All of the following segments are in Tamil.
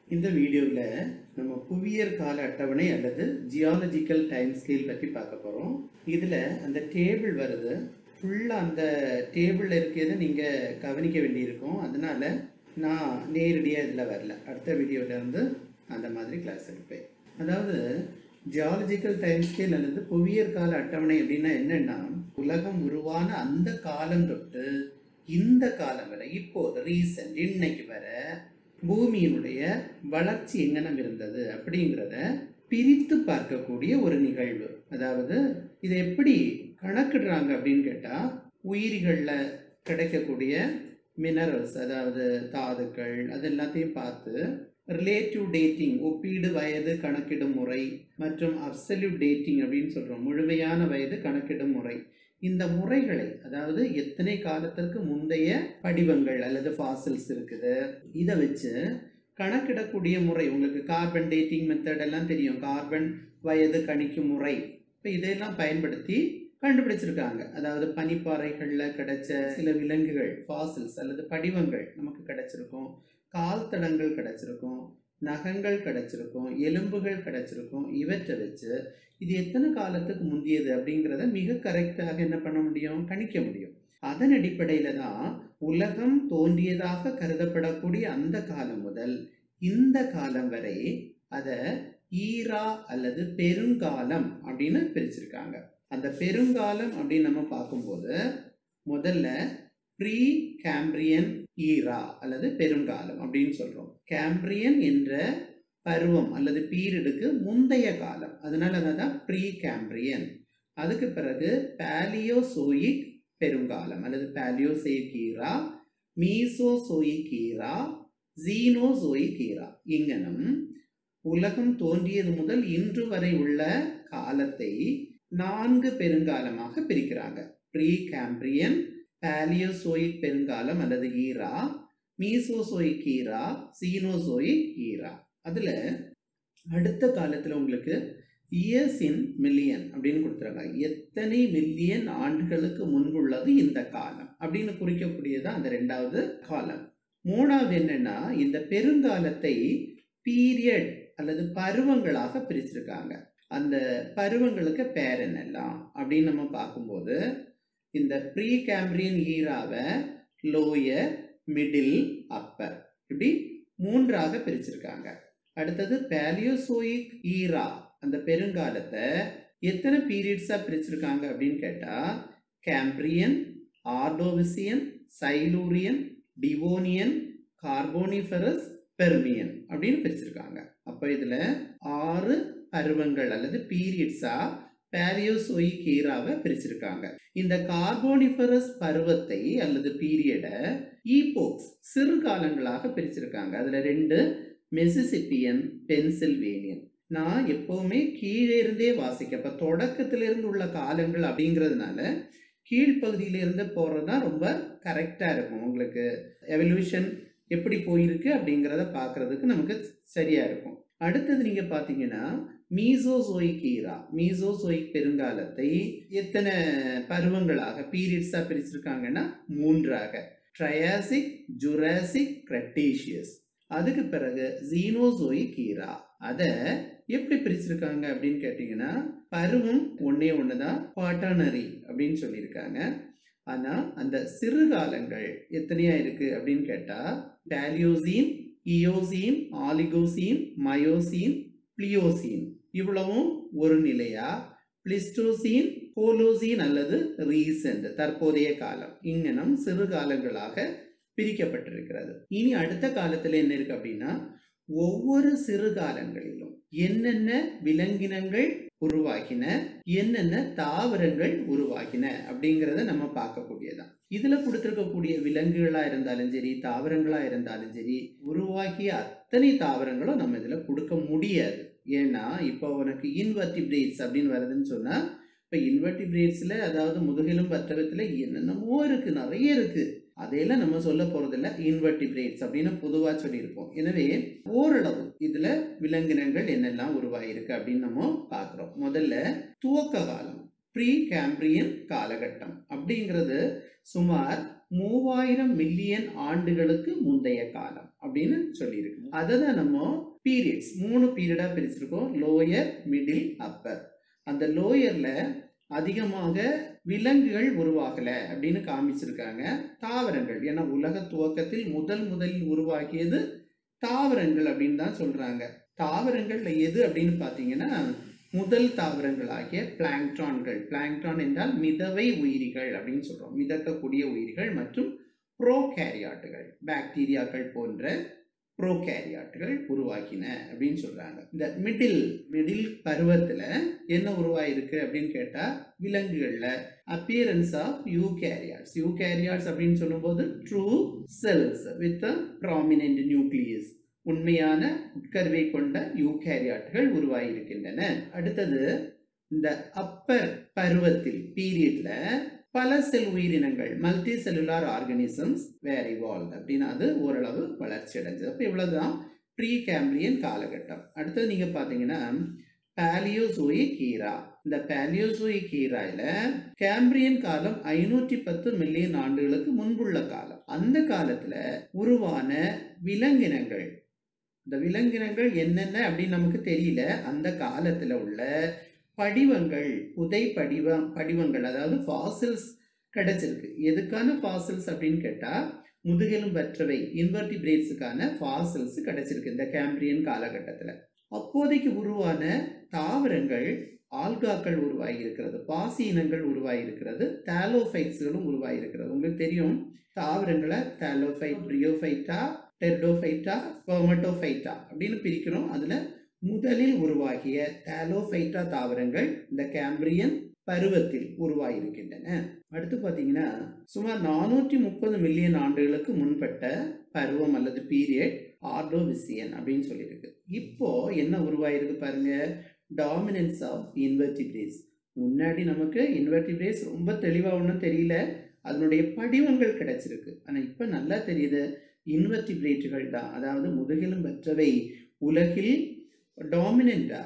இந்த வீடியோவில் நம்ம புவியியற் கால அட்டவணை அல்லது ஜியாலஜிக்கல் டைம் ஸ்கேல் பற்றி பார்க்க போகிறோம் இதில் அந்த டேபிள் வருது ஃபுல்லாக அந்த டேபிளில் இருக்கிறத நீங்கள் கவனிக்க வேண்டியிருக்கும் அதனால நான் நேரடியாக இதில் வரல அடுத்த வீடியோவில் இருந்து அந்த மாதிரி கிளாஸ் எடுப்பேன் அதாவது ஜியாலஜிக்கல் டைம் ஸ்கேல் அல்லது புவியியற் கால அட்டவணை அப்படின்னா என்னன்னா உலகம் உருவான அந்த காலம் தொட்டு இந்த காலம் வரை இப்போது ரீசன்ட் இன்னைக்கு வர பூமியினுடைய வளர்ச்சி எங்கனம் இருந்தது அப்படிங்கிறத பிரித்து பார்க்கக்கூடிய ஒரு நிகழ்வு அதாவது இதை எப்படி கணக்கிடுறாங்க அப்படின்னு கேட்டால் உயிரிகளில் கிடைக்கக்கூடிய மினரல்ஸ் அதாவது தாதுக்கள் அது எல்லாத்தையும் பார்த்து ரிலேட்டிவ் டேட்டிங் ஒப்பீடு வயது கணக்கிடும் முறை மற்றும் அப்சல்யூட் டேட்டிங் அப்படின்னு சொல்கிறோம் முழுமையான வயது கணக்கிடும் முறை இந்த முறைகளை அதாவது எத்தனை காலத்திற்கு முந்தைய படிவங்கள் அல்லது ஃபாசில்ஸ் இருக்குது இதை வச்சு கணக்கிடக்கூடிய முறை உங்களுக்கு கார்பன் டேட்டிங் மெத்தட் எல்லாம் தெரியும் கார்பன் வயது கணிக்கும் முறை இப்போ இதையெல்லாம் பயன்படுத்தி கண்டுபிடிச்சிருக்காங்க அதாவது பனிப்பாறைகளில் கிடைச்ச சில விலங்குகள் ஃபாசில்ஸ் அல்லது படிவங்கள் நமக்கு கிடைச்சிருக்கும் கால் தடங்கள் கிடைச்சிருக்கும் நகங்கள் கிடைச்சிருக்கும் எலும்புகள் கிடைச்சிருக்கும் இவற்றை வச்சு இது எத்தனை காலத்துக்கு முந்தியது அப்படிங்கிறத மிக கரெக்டாக என்ன பண்ண முடியும் கணிக்க முடியும் அதன் அடிப்படையில தான் உலகம் தோன்றியதாக கருதப்படக்கூடிய அந்த காலம் முதல் இந்த காலம் வரை அதை ஈரா அல்லது பெருங்காலம் அப்படின்னு பிரிச்சிருக்காங்க அந்த பெருங்காலம் அப்படின்னு நம்ம பார்க்கும்போது முதல்ல ப்ரீ கேம்பிரியன் ஈரா அல்லது பெருங்காலம் அப்படின்னு சொல்றோம் கேம்பிரியன் என்ற பருவம் அல்லது பீரியடுக்கு முந்தைய காலம் அதனால அதான் ப்ரீ கேம்பிரியன் அதுக்கு பிறகு பேலியோசோயிக் பெருங்காலம் அல்லது பேலியோசோயிக் ஈரா மீசோசோயிக் ஈரா ஜீனோசோயிக் ஈரா இங்கனம் உலகம் தோன்றியது முதல் இன்று வரை உள்ள காலத்தை நான்கு பெருங்காலமாக பிரிக்கிறாங்க ப்ரீ கேம்பிரியன் பேலியோசோயிக் பெருங்காலம் அல்லது ஈரா மீசோசோயிக் ஈரா சீனோசோயிக் ஈரா அதில் அடுத்த காலத்தில் உங்களுக்கு இயர்ஸ் இன் மில்லியன் அப்படின்னு கொடுத்துருக்காங்க எத்தனை மில்லியன் ஆண்டுகளுக்கு முன்புள்ளது இந்த காலம் அப்படின்னு குறிக்கக்கூடியது அந்த ரெண்டாவது காலம் மூணாவது என்னன்னா இந்த பெருங்காலத்தை பீரியட் அல்லது பருவங்களாக பிரிச்சிருக்காங்க அந்த பருவங்களுக்கு பேர் என்னெல்லாம் அப்படின்னு நம்ம பார்க்கும்போது இந்த ப்ரீ கேம்பிரியன் ஈராவை லோயர் மிடில் அப்பர் இப்படி மூன்றாக பிரிச்சிருக்காங்க அடுத்தது பேலியோசோயிக் ஈரா அந்த பெருங்காலத்தை எத்தனை பீரியட்ஸாக பிரிச்சிருக்காங்க அப்படின்னு கேட்டால் Cambrian Ordovician Silurian Devonian Carboniferous Permian அப்படின்னு பிரிச்சிருக்காங்க அப்போ இதில் ஆறு பருவங்கள் அல்லது பீரியட்ஸாக பேலியோசோயிக் ஈராவை பிரிச்சிருக்காங்க இந்த கார்போனிஃபரஸ் பருவத்தை அல்லது பீரியடை ஈபோக்ஸ் சிறு காலங்களாக பிரிச்சிருக்காங்க அதில் ரெண்டு மெசிசிப்பியன் பென்சில்வேனியன் நான் எப்போவுமே கீழே இருந்தே வாசிக்க இப்போ தொடக்கத்திலிருந்து உள்ள காலங்கள் அப்படிங்கிறதுனால கீழ்ப்பகுதியிலிருந்து போகிறது தான் ரொம்ப கரெக்டாக இருக்கும் உங்களுக்கு எவல்யூஷன் எப்படி போயிருக்கு அப்படிங்கிறத பார்க்குறதுக்கு நமக்கு சரியாக இருக்கும் அடுத்தது நீங்கள் பார்த்தீங்கன்னா மீசோசோயிக் ஈரா மீசோசோயிக் பெருங்காலத்தை எத்தனை பருவங்களாக பீரியட்ஸாக பிரிச்சிருக்காங்கன்னா மூன்றாக ட்ரையாசிக் ஜுராசிக் கிரட்டீஷியஸ் அதுக்கு பிறகு ஜீனோசோயிக் ஈரா அதை எப்படி பிரிச்சிருக்காங்க அப்படின்னு கேட்டிங்கன்னா பருவம் ஒன்றே ஒன்று தான் குவாட்டர்னரி அப்படின்னு சொல்லியிருக்காங்க ஆனால் அந்த சிறுகாலங்கள் எத்தனையா இருக்குது அப்படின்னு கேட்டால் டேலியோசீன் இயோசீன் ஆலிகோசீன் மயோசீன் பிளியோசீன் இவ்வளவும் ஒரு நிலையா பிளிஸ்டோசீன் ஹோலோசீன் அல்லது ரீசெண்ட் தற்போதைய காலம் இங்கனம் சிறு காலங்களாக பிரிக்கப்பட்டிருக்கிறது இனி அடுத்த காலத்தில் என்ன இருக்கு அப்படின்னா ஒவ்வொரு சிறு காலங்களிலும் என்னென்ன விலங்கினங்கள் உருவாகின என்னென்ன தாவரங்கள் உருவாகின அப்படிங்கிறத நம்ம பார்க்கக்கூடியதான் இதுல கொடுத்துருக்கக்கூடிய விலங்குகளா இருந்தாலும் சரி தாவரங்களா இருந்தாலும் சரி உருவாகிய அத்தனை தாவரங்களும் நம்ம இதுல கொடுக்க முடியாது ஏன்னா இப்போ உனக்கு இன்வெர்டிபிரேட்ஸ் அப்படின்னு வருதுன்னு சொன்னா இப்போ இன்வெர்டிபிரேட்ஸ்ல அதாவது முதுகெலும் பற்றவத்தில் என்னென்னமோ இருக்கு நிறைய இருக்கு அதையெல்லாம் நம்ம சொல்ல போறதில்ல இன்வெர்டிபிரேட்ஸ் அப்படின்னு பொதுவாக சொல்லியிருப்போம் எனவே ஓரளவு இதுல விலங்கினங்கள் என்னெல்லாம் உருவாயிருக்கு அப்படின்னு நம்ம பார்க்குறோம் முதல்ல துவக்க காலம் ப்ரீ கேம்பிரியன் காலகட்டம் அப்படிங்கிறது சுமார் மூவாயிரம் மில்லியன் ஆண்டுகளுக்கு முந்தைய காலம் அப்படின்னு சொல்லியிருக்கு அதை தான் நம்ம பீரியட்ஸ் மூணு பீரியடா பிரிச்சிருக்கோம் லோயர் மிடில் அப்பர் அந்த லோயர்ல அதிகமாக விலங்குகள் உருவாகல அப்படின்னு காமிச்சிருக்காங்க தாவரங்கள் ஏன்னா உலக துவக்கத்தில் முதல் முதலில் உருவாக்கியது தாவரங்கள் அப்படின்னு தான் சொல்றாங்க தாவரங்கள்ல எது அப்படின்னு பார்த்தீங்கன்னா முதல் தாவரங்கள் ஆகிய பிளாங்க்டான்கள் பிளாங்க்டான் என்றால் மிதவை உயிரிகள் அப்படின்னு சொல்றோம் மிதக்கக்கூடிய உயிரிகள் மற்றும் ப்ரோகேரியாட்டுகள் பாக்டீரியாக்கள் போன்ற ப்ரோகேரியாட்டுகள் உருவாக்கின அப்படின்னு சொல்றாங்க இந்த மிடில் மிடில் பருவத்துல என்ன உருவாயிருக்கு அப்படின்னு கேட்டா விலங்குகள்ல அப்பியரன்ஸ் ஆஃப் யூகேரியாட்ஸ் யூகேரியாட்ஸ் அப்படின்னு சொல்லும்போது true cells with prominent nucleus உண்மையான உட்கருவை கொண்ட யூகேரியாட்டுகள் உருவாகியிருக்கின்றன அடுத்தது இந்த அப்பர் பருவத்தில் பீரியட்ல பல செல் உயிரினங்கள் multicellular organisms were evolve அப்படின்னு அது ஓரளவு வளர்ச்சி அடைஞ்சது அப்போ இவ்வளவுதான் ப்ரீ கேம்பிரியன் காலகட்டம் அடுத்தது நீங்க பாத்தீங்கன்னா பேலியோசோயி கீரா இந்த பேலியோசோயி கீராயில கேம்பிரியன் காலம் ஐநூற்றி பத்து மில்லியன் ஆண்டுகளுக்கு முன்புள்ள காலம் அந்த காலத்துல உருவான விலங்கினங்கள் இந்த விலங்கினங்கள் என்னென்ன அப்படின்னு நமக்கு தெரியல அந்த காலத்துல உள்ள படிவங்கள் புதை படிவம் படிவங்கள் அதாவது ஃபாசில்ஸ் கிடைச்சிருக்கு எதுக்கான ஃபாசில்ஸ் அப்படின்னு கேட்டா முதுகெலும்பற்றவை இன்வெர்டிபிரேட்ஸுக்கான ஃபாசில்ஸ் கிடைச்சிருக்கு இந்த கேம்பிரியன் காலகட்டத்தில் அப்போதைக்கு உருவான தாவரங்கள் ஆல்காக்கள் உருவாகி இருக்கிறது பாசி இனங்கள் உருவாகி இருக்கிறது தாலோஃபைட்ஸ்களும் உருவாகி இருக்கிறது உங்களுக்கு தெரியும் தாவரங்களை தாலோஃபைட் பிரியோஃபைட்டா டெர்டோஃபைட்டா ஸ்பெர்மட்டோஃபைட்டா அப்படின்னு பிரிக்கிறோம் அதில் முதலில் உருவாகிய தாலோஃபைட்டா தாவரங்கள் இந்த கேம்பிரியன் பருவத்தில் உருவாகியிருக்கின்றன அடுத்து பார்த்தீங்கன்னா சுமார் நானூற்றி முப்பது மில்லியன் ஆண்டுகளுக்கு முன்பட்ட பருவம் அல்லது பீரியட் ஆர்டோவிசியன் அப்படின்னு சொல்லியிருக்கு இப்போ என்ன உருவாயிருக்கு பாருங்க டாமினன்ஸ் ஆஃப் இன்வெர்டிபிரேஸ் முன்னாடி நமக்கு இன்வெர்டிபிரேஸ் ரொம்ப தெளிவாக ஒன்றும் தெரியல அதனுடைய படிவங்கள் கிடைச்சிருக்கு ஆனால் இப்போ நல்லா தெரியுது இன்வெர்டிபிரேட்டுகள் தான் அதாவது முதுகெலும் பெற்றவை உலகில் டாமினண்டா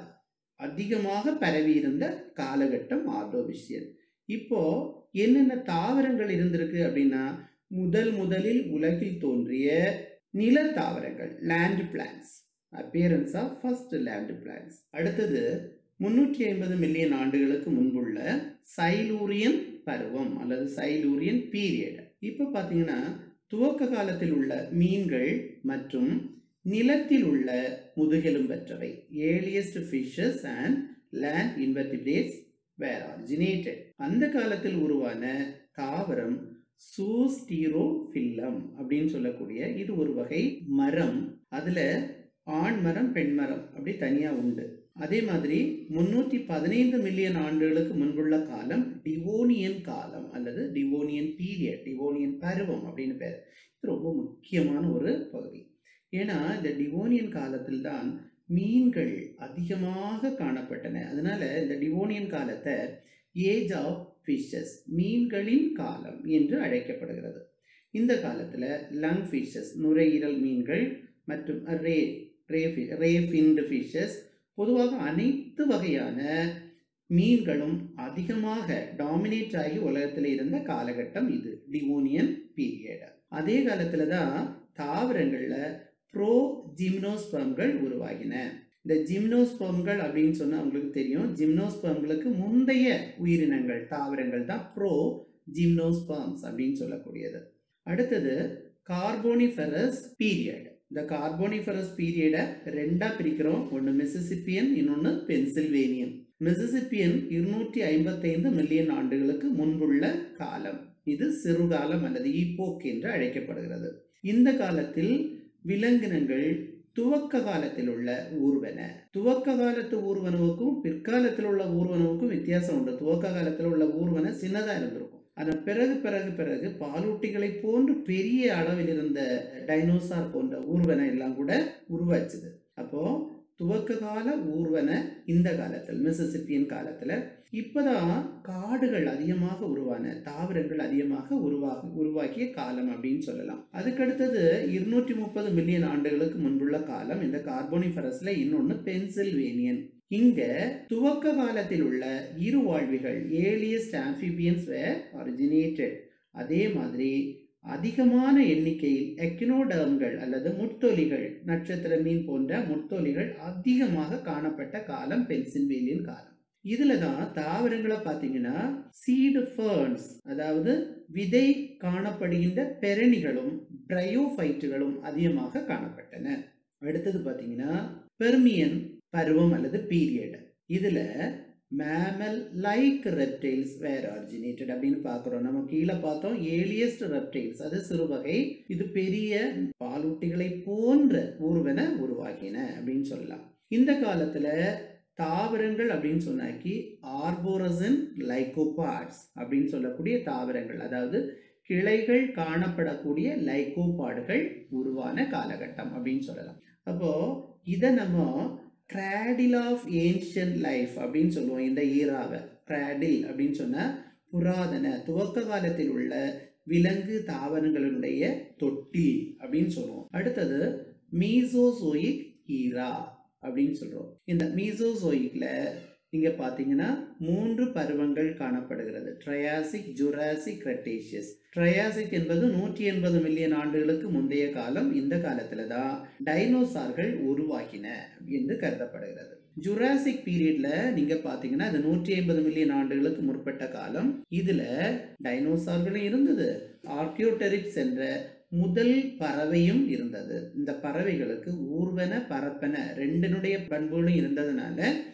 அதிகமாக பரவி இருந்த காலகட்டம் ஆர்டோவிஷியன் இப்போ என்னென்ன தாவரங்கள் இருந்திருக்கு அப்படின்னா முதல் முதலில் உலகில் தோன்றிய நில தாவரங்கள் land plants appearance of first land plants அடுத்தது முன்னூற்றி ஐம்பது மில்லியன் ஆண்டுகளுக்கு முன்புள்ள சைலூரியன் பருவம் அல்லது சைலூரியன் பீரியட் இப்போ பார்த்தீங்கன்னா துவக்க காலத்தில் உள்ள மீன்கள் மற்றும் நிலத்தில் உள்ள முதுகெலும்பற்றவை earliest fishes and land invertebrates were originated அந்த காலத்தில் உருவான தாவரம் சூஸ்டீரோஃபில்லம் அப்படின்னு சொல்லக்கூடிய இது ஒரு வகை மரம் அதில் ஆண் மரம் பெண் மரம் அப்படி தனியாக உண்டு அதே மாதிரி முன்னூற்றி பதினைந்து மில்லியன் ஆண்டுகளுக்கு முன்புள்ள காலம் டிவோனியன் காலம் அல்லது டிவோனியன் பீரியட் டிவோனியன் பருவம் அப்படின்னு பேர் இது ரொம்ப முக்கியமான ஒரு பகுதி ஏன்னா இந்த டிவோனியன் காலத்தில் தான் மீன்கள் அதிகமாக காணப்பட்டன அதனால இந்த டிவோனியன் காலத்தை ஏஜ் ஆஃப் ஃபிஷஸ் மீன்களின் காலம் என்று அழைக்கப்படுகிறது இந்த காலத்தில் லங் ஃபிஷஸ் நுரையீரல் மீன்கள் மற்றும் ரே ரே ரே ஃபின்டு ஃபிஷஸ் பொதுவாக அனைத்து வகையான மீன்களும் அதிகமாக டாமினேட் ஆகி உலகத்தில் இருந்த காலகட்டம் இது டிவோனியன் பீரியட் அதே காலத்தில் தான் தாவரங்களில் ப்ரோ ஜிம்னோஸ்பம்கள் உருவாகின இந்த ஜிம்னோஸ்பம்கள் அப்படின்னு சொன்னால் உங்களுக்கு தெரியும் ஜிம்னோஸ்பம்களுக்கு முந்தைய உயிரினங்கள் தாவரங்கள் தான் ப்ரோ ஜிம்னோஸ்பம்ஸ் அப்படின்னு சொல்லக்கூடியது அடுத்தது கார்போனிஃபெரஸ் பீரியட் இந்த கார்போனிஃபெரஸ் பீரியடை ரெண்டாக பிரிக்கிறோம் ஒன்று மிசிசிப்பியன் இன்னொன்று பென்சில்வேனியன் மிசிசிப்பியன் இருநூற்றி ஐம்பத்தைந்து மில்லியன் ஆண்டுகளுக்கு முன்புள்ள காலம் இது சிறுகாலம் அல்லது ஈப்போக் என்று அழைக்கப்படுகிறது இந்த காலத்தில் விலங்கினங்கள் துவக்க காலத்தில் உள்ள ஊர்வன துவக்க காலத்து ஊர்வனவுக்கும் பிற்காலத்தில் உள்ள ஊர்வனவுக்கும் வித்தியாசம் உண்டு துவக்க காலத்தில் உள்ள ஊர்வன சின்னதாக இருந்திருக்கும் அதன் பிறகு பிறகு பிறகு பாலூட்டிகளை போன்று பெரிய அளவில் இருந்த டைனோசார் போன்ற ஊர்வன எல்லாம் கூட உருவாச்சுது அப்போ துவக்க கால ஊர்வன இந்த காலத்தில் மிசிசிப்பியன் காலத்தில் இப்போதான் காடுகள் அதிகமாக உருவான தாவரங்கள் அதிகமாக உருவாக உருவாக்கிய காலம் அப்படின்னு சொல்லலாம் அதுக்கடுத்தது இருநூற்றி முப்பது மில்லியன் ஆண்டுகளுக்கு முன்புள்ள காலம் இந்த கார்போனிஃபரஸ்ல இன்னொன்று பென்சில்வேனியன் இங்க துவக்க காலத்தில் உள்ள இரு வாழ்விகள் ஏலியஸ்ட் ஆம்பிபியன்ஸ் வேர் ஆரிஜினேட்டட் அதே மாதிரி அதிகமான எண்ணிக்கையில் எக்கினோடர்ம்கள் அல்லது முட்தொலிகள் நட்சத்திர மீன் போன்ற முட்தொலிகள் அதிகமாக காணப்பட்ட காலம் பென்சில்வேலியன் காலம் இதுல தான் தாவரங்களை பார்த்தீங்கன்னா சீடு ஃபர்ன்ஸ் அதாவது விதை காணப்படுகின்ற பெரணிகளும் பிரையோஃபைட்டுகளும் அதிகமாக காணப்பட்டன அடுத்தது பார்த்தீங்கன்னா பெர்மியன் பருவம் அல்லது பீரியட் இதுல mammal like reptiles were originated அப்படின்னு பார்க்குறோம் நம்ம கீழே பார்த்தோம் ஏலியஸ்ட் ரெப்டைல்ஸ் அது சிறுவகை இது பெரிய பாலூட்டிகளை போன்ற ஊர்வன உருவாகின அப்படின்னு சொல்லலாம் இந்த காலத்துல தாவரங்கள் அப்படின்னு சொன்னாக்கி ஆர்போரசன் லைகோபாட்ஸ் அப்படின்னு சொல்லக்கூடிய தாவரங்கள் அதாவது கிளைகள் காணப்படக்கூடிய லைகோபாடுகள் உருவான காலகட்டம் அப்படின்னு சொல்லலாம் அப்போ இதை நம்ம கிராடில் ஆஃப் ஏன்ஷியன் லைஃப் அப்படின்னு சொல்லுவோம் இந்த ஈராவை கிராடில் அப்படின்னு சொன்னால் புராதன துவக்க காலத்தில் உள்ள விலங்கு தாவரங்களுடைய தொட்டில் அப்படின்னு சொல்லுவோம் அடுத்தது மீசோசோயிக் ஈரா அப்படின்னு சொல்கிறோம் இந்த மீசோசோயிக்ல இங்கே பார்த்தீங்கன்னா மூன்று பருவங்கள் காணப்படுகிறது ட்ரையாசிக் ஜுராசிக் கிரட்டேஷியஸ் ட்ரையாசிக் என்பது நூற்றி எண்பது மில்லியன் ஆண்டுகளுக்கு முந்தைய காலம் இந்த காலத்துல தான் டைனோசார்கள் உருவாகின என்று கருதப்படுகிறது ஜுராசிக் பீரியட்ல நீங்க பாத்தீங்கன்னா அது நூற்றி ஐம்பது மில்லியன் ஆண்டுகளுக்கு முற்பட்ட காலம் இதுல டைனோசார்களும் இருந்தது ஆர்கியோடெரிக்ஸ் என்ற முதல் பறவையும் இருந்தது இந்த பறவைகளுக்கு ஊர்வன பரப்பன ரெண்டினுடைய பண்புகளும் இருந்ததுனால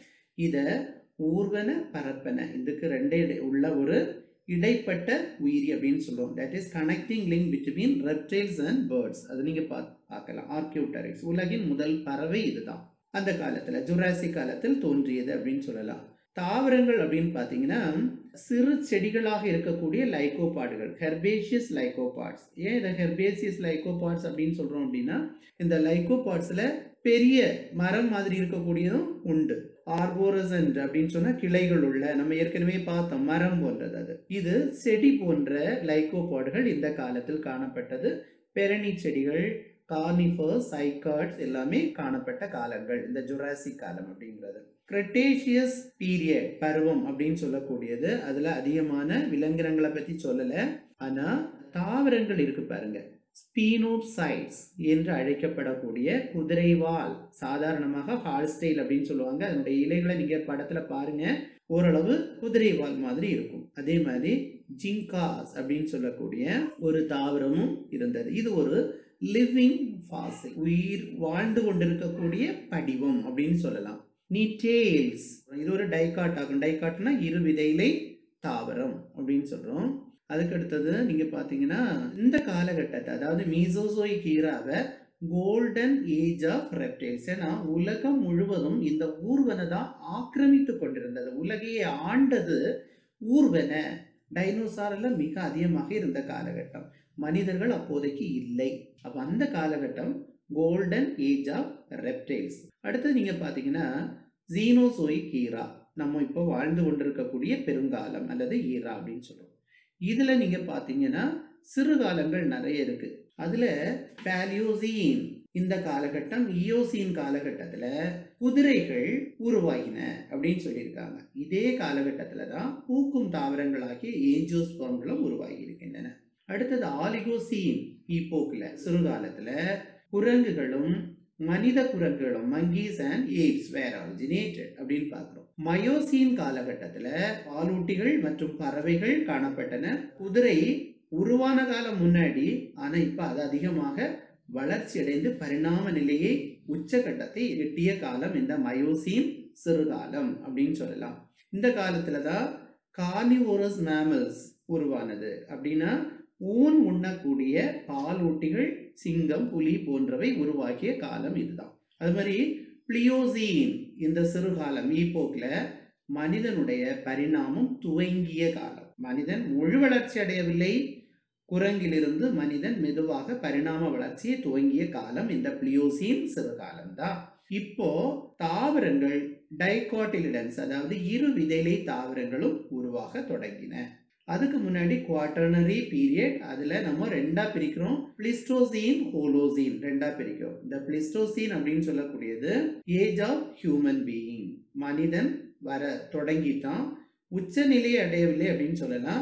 இத ஊர்வன பரப்பன இதுக்கு ரெண்டே இடை- உள்ள ஒரு இடைப்பட்ட உயிரி அப்படின்னு சொல்லுவோம் that is connecting link between reptiles and birds அது நீங்க பா பார்க்கலாம் ஆர்கியூட்டரிக்ஸ் உலகின் முதல் பறவை இதுதான் அந்த காலத்துல ஜுராசிக் காலத்தில் தோன்றியது அப்படின்னு சொல்லலாம் தாவரங்கள் அப்படின்னு பார்த்தீங்கன்னா சிறு செடிகளாக இருக்கக்கூடிய லைகோபாடுகள் ஹெர்பேஷியஸ் லைகோபாட்ஸ் ஏன் இதை ஹெர்பேசியஸ் லைகோபாட்ஸ் அப்படின்னு சொல்றோம் அப்படின்னா இந்த லைகோபாட்ஸ்ல பெரிய மரம் மாதிரி இருக்கக்கூடியதும் உண்டு ஆர்போரசன்ட் அப்படின்னு சொன்னா கிளைகள் உள்ள நம்ம ஏற்கனவே பார்த்தோம் மரம் போன்றது அது இது செடி போன்ற லைகோபாடுகள் இந்த காலத்தில் காணப்பட்டது பெரணி செடிகள் கார்னிஃபர்ஸ் சைக்காட்ஸ் எல்லாமே காணப்பட்ட காலங்கள் இந்த ஜுராசிக் காலம் அப்படிங்கிறது கிரெட்டேஷியஸ் பீரியட் பருவம் அப்படின்னு சொல்லக்கூடியது அதுல அதிகமான விலங்கினங்களை பத்தி சொல்லல ஆனா தாவரங்கள் இருக்கு பாருங்க ஸ்பீனோசைட்ஸ் என்று அழைக்கப்படக்கூடிய குதிரைவால் சாதாரணமாக ஹால்ஸ்டைல் அப்படின்னு சொல்லுவாங்க அதனுடைய இலைகளை நீங்க படத்துல பாருங்க ஓரளவு குதிரைவால் மாதிரி இருக்கும் அதே மாதிரி ஜிங்காஸ் அப்படின்னு சொல்லக்கூடிய ஒரு தாவரமும் இருந்தது இது ஒரு லிவிங் ஃபாசில் உயிர் வாழ்ந்து கொண்டிருக்கக்கூடிய படிவம் அப்படின்னு சொல்லலாம் நீட்டேல்ஸ் இது ஒரு டைகாட் ஆகும் டைகாட்னா இரு விதையிலை தாவரம் அப்படின்னு சொல்றோம் அதுக்கு அடுத்தது நீங்க பாத்தீங்கன்னா இந்த காலகட்டத்தை அதாவது மீசோசோயிக் ஈராவை கோல்டன் ஏஜ் ஆஃப் ரெப்டைல்ஸ் ஏன்னா உலகம் முழுவதும் இந்த ஊர்வனை தான் ஆக்கிரமித்து கொண்டிருந்தது உலகையே ஆண்டது ஊர்வன டைனோசார் எல்லாம் மிக அதிகமாக இருந்த காலகட்டம் மனிதர்கள் அப்போதைக்கு இல்லை அப்ப அந்த காலகட்டம் கோல்டன் ஏஜ் ஆஃப் ரெப்டைல்ஸ் அடுத்தது நீங்க பாத்தீங்கன்னா ஜீனோசோயிக் ஈரா நம்ம இப்போ வாழ்ந்து கொண்டிருக்கக்கூடிய பெருங்காலம் அல்லது ஈரா அப்படின்னு சொல்லுவோம் இதுல நீங்க பாத்தீங்கன்னா சிறுகாலங்கள் நிறைய இருக்கு அதுல பேலியோசீன் இந்த காலகட்டம் இயோசீன் காலகட்டத்துல குதிரைகள் உருவாகின அப்படின்னு சொல்லியிருக்காங்க இதே காலகட்டத்துல தான் பூக்கும் தாவரங்களாகிய ஏஞ்சோஸ்பர்ம்களும் உருவாகி இருக்கின்றன அடுத்தது ஆலிகோசீன் ஈப்போக்ல சிறுகாலத்துல குரங்குகளும் மனித குரங்குகளும் monkeys and apes were originated அப்படின்னு பார்க்குறோம் மயோசீன் காலகட்டத்தில் பாலூட்டிகள் மற்றும் பறவைகள் காணப்பட்டன குதிரை உருவான காலம் முன்னாடி ஆனால் இப்போ அது அதிகமாக வளர்ச்சி அடைந்து பரிணாம நிலையை உச்சகட்டத்தை எட்டிய காலம் இந்த மயோசீன் சிறுகாலம் அப்படின்னு சொல்லலாம் இந்த காலத்துல தான் கார்னிவோரஸ் மேமல்ஸ் உருவானது அப்படின்னா ஊன் உண்ணக்கூடிய பாலூட்டிகள் சிங்கம் புலி போன்றவை உருவாக்கிய காலம் இதுதான் அது மாதிரி பிளியோசீன் இந்த சிறுகாலம் ஈப்போக்ல மனிதனுடைய பரிணாமம் துவங்கிய காலம் மனிதன் முழு வளர்ச்சி அடையவில்லை குரங்கிலிருந்து மனிதன் மெதுவாக பரிணாம வளர்ச்சியை துவங்கிய காலம் இந்த பிளியோசீன் சிறுகாலம் தான் இப்போ தாவரங்கள் டைகாட்டிலிடன்ஸ் அதாவது இரு விதைலை தாவரங்களும் உருவாக தொடங்கின அதுக்கு முன்னாடி குவாட்டர்னரி பீரியட் அதுல நம்ம ரெண்டா பிரிக்கிறோம் பிளிஸ்டோசீன் ஹோலோசீன் ரெண்டா பிரிக்கிறோம் இந்த பிளிஸ்டோசீன் அப்படின்னு சொல்லக்கூடியது ஏஜ் ஆஃப் ஹியூமன் பீயிங் மனிதன் வர தொடங்கிட்டான் உச்சநிலையை அடையவில்லை அப்படின்னு சொல்லலாம்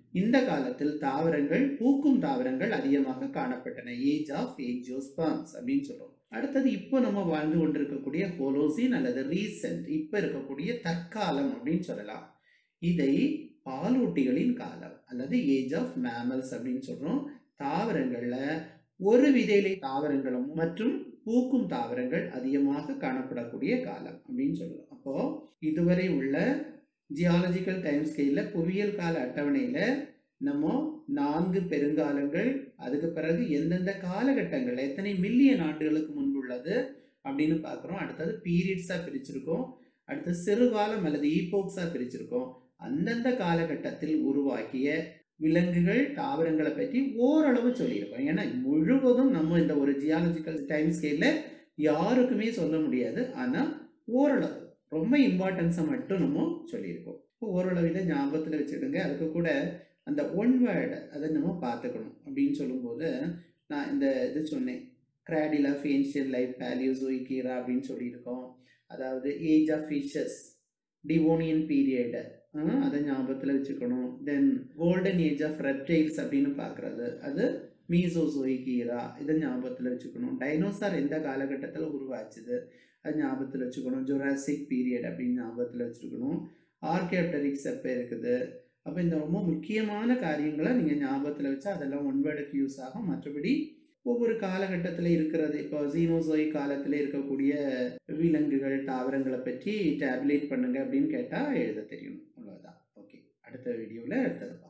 இந்த காலத்தில் தாவரங்கள் பூக்கும் தாவரங்கள் அதிகமாக காணப்பட்டன ஏஜ் ஆஃப் ஏஜியோஸ்பாம்ஸ் அப்படின்னு சொல்றோம் அடுத்தது இப்போ நம்ம வாழ்ந்து கொண்டிருக்கக்கூடிய ஹோலோசின் அல்லது ரீசெண்ட் இப்போ இருக்கக்கூடிய தற்காலம் அப்படின்னு சொல்லலாம் இதை பாலூட்டிகளின் காலம் அல்லது ஏஜ் ஆஃப் மேமல்ஸ் அப்படின்னு சொல்றோம் தாவரங்கள்ல ஒரு விதையிலை தாவரங்களும் மற்றும் பூக்கும் தாவரங்கள் அதிகமாக காணப்படக்கூடிய காலம் அப்படின்னு சொல்லலாம் அப்போ இதுவரை உள்ள ஜியாலஜிக்கல் டைம் ஸ்கேல்ல புவியியல் கால அட்டவணையில நம்ம நான்கு பெருங்காலங்கள் அதுக்கு பிறகு எந்தெந்த காலகட்டங்கள் எத்தனை மில்லியன் ஆண்டுகளுக்கு முன்புள்ளது அப்படின்னு பார்க்குறோம் அடுத்தது பீரியட்ஸாக பிரிச்சிருக்கோம் அடுத்து சிறுகாலம் அல்லது ஈபோக்ஸாக பிரிச்சிருக்கோம் அந்தந்த காலகட்டத்தில் உருவாக்கிய விலங்குகள் தாவரங்களை பற்றி ஓரளவு சொல்லியிருக்கோம் ஏன்னா முழுவதும் நம்ம இந்த ஒரு ஜியாலஜிக்கல் டைம் ஸ்கேலில் யாருக்குமே சொல்ல முடியாது ஆனால் ஓரளவு ரொம்ப இம்பார்ட்டன்ஸை மட்டும் நம்ம சொல்லியிருக்கோம் இப்போ ஓரளவு இதை ஞாபகத்தில் வச்சுடுங்க அதுக்கு கூட அந்த ஒன் வேர்டு அதை நம்ம பார்த்துக்கணும் அப்படின்னு சொல்லும்போது நான் இந்த இது சொன்னேன் cradle of ancient life paleozoic era அப்படின்னு சொல்லியிருக்கோம் அதாவது age of fishes devonian period அதை ஞாபகத்தில் வச்சுக்கணும் then golden age of reptiles அப்படின்னு பார்க்குறது அது மீசோசோயிக்கீரா இதை ஞாபகத்தில் வச்சுக்கணும் டைனோசார் எந்த காலகட்டத்தில் உருவாச்சுது அது ஞாபகத்தில் வச்சுக்கணும் ஜொராசிக் பீரியட் அப்படின்னு ஞாபகத்தில் வச்சுருக்கணும் ஆர்கேப்டரிக்ஸ் எப்போ இருக்குது அப்போ இந்த ரொம்ப முக்கியமான காரியங்களை நீங்கள் ஞாபகத்தில் வச்சா அதெல்லாம் ஒன் வேர்டுக்கு யூஸ் ஆகும் மற்றபடி ஒவ்வொரு காலகட்டத்தில் இருக்கிறது இப்போ ஜீனோசோய் காலத்தில் இருக்கக்கூடிய விலங்குகள் தாவரங்களை பற்றி டேப்லேட் பண்ணுங்க அப்படின்னு கேட்டால் எழுத தெரியணும் அவ்வளோதான் ஓகே அடுத்த வீடியோவில் அடுத்தது பார்ப்போம்